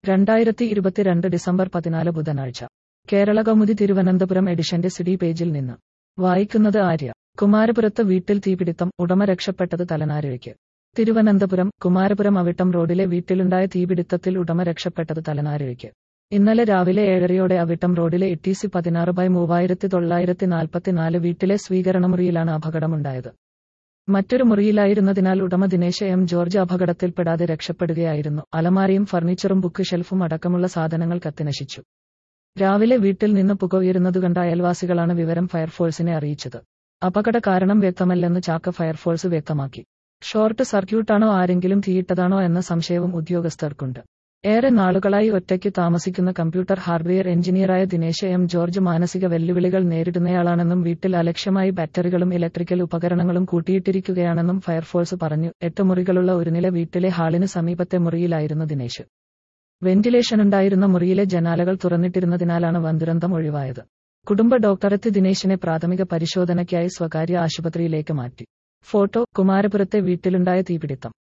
രണ്ടായിരത്തി ഇരുപത്തിരണ്ട് ഡിസംബർ പതിനാല് ബുധനാഴ്ച കേരള കൗമുദി തിരുവനന്തപുരം എഡിഷന്റെ സിഡി പേജിൽ നിന്ന് വായിക്കുന്നത് ആര്യ കുമാരപുരത്ത് വീട്ടിൽ തീപിടുത്തം ഉടമ രക്ഷപ്പെട്ടത് തലനാരിഴയ്ക്ക് തിരുവനന്തപുരം കുമാരപുരം അവിട്ടം റോഡിലെ വീട്ടിലുണ്ടായ തീപിടുത്തത്തിൽ ഉടമ രക്ഷപ്പെട്ടത് തലനാരിഴയ്ക്ക് ഇന്നലെ രാവിലെ ഏഴരയോടെ അവിട്ടം റോഡിലെ ഇട്ടീസി പതിനാറ് ബൈ മൂവായിരത്തി തൊള്ളായിരത്തി നാൽപ്പത്തിനാല് വീട്ടിലെ സ്വീകരണമുറിയിലാണ് അപകടമുണ്ടായത് മറ്റൊരു മുറിയിലായിരുന്നതിനാൽ ഉടമ ദിനേശ് എം ജോർജ് അപകടത്തിൽപ്പെടാതെ രക്ഷപ്പെടുകയായിരുന്നു അലമാരയും ഫർണിച്ചറും ബുക്ക് ഷെൽഫും അടക്കമുള്ള സാധനങ്ങൾ കത്തിനശിച്ചു രാവിലെ വീട്ടിൽ നിന്ന് പുക ഉയരുന്നതുകണ്ട അയൽവാസികളാണ് വിവരം ഫയർഫോഴ്സിനെ അറിയിച്ചത് അപകട കാരണം വ്യക്തമല്ലെന്ന് ചാക്ക ഫയർഫോഴ്സ് വ്യക്തമാക്കി ഷോർട്ട് സർക്യൂട്ടാണോ ആരെങ്കിലും തീയിട്ടതാണോ എന്ന സംശയവും ഉദ്യോഗസ്ഥർക്കുണ്ട് ഏറെ നാളുകളായി ഒറ്റയ്ക്ക് താമസിക്കുന്ന കമ്പ്യൂട്ടർ ഹാർഡ്വെയർ എഞ്ചിനീയറായ ദിനേശ് എം ജോർജ് മാനസിക വെല്ലുവിളികൾ നേരിടുന്നയാളാണെന്നും വീട്ടിൽ അലക്ഷ്യമായി ബാറ്ററികളും ഇലക്ട്രിക്കൽ ഉപകരണങ്ങളും കൂട്ടിയിട്ടിരിക്കുകയാണെന്നും ഫയർഫോഴ്സ് പറഞ്ഞു എട്ട് മുറികളുള്ള ഒരു നില വീട്ടിലെ ഹാളിന് സമീപത്തെ മുറിയിലായിരുന്നു ദിനേശ് വെന്റിലേഷനുണ്ടായിരുന്ന മുറിയിലെ ജനാലകൾ തുറന്നിട്ടിരുന്നതിനാലാണ് വൻദുരന്തം ഒഴിവായത് കുടുംബ ഡോക്ടറെത്തി ദിനേശിനെ പ്രാഥമിക പരിശോധനയ്ക്കായി സ്വകാര്യ ആശുപത്രിയിലേക്ക് മാറ്റി ഫോട്ടോ കുമാരപുരത്തെ വീട്ടിലുണ്ടായ തീപിടുത്തം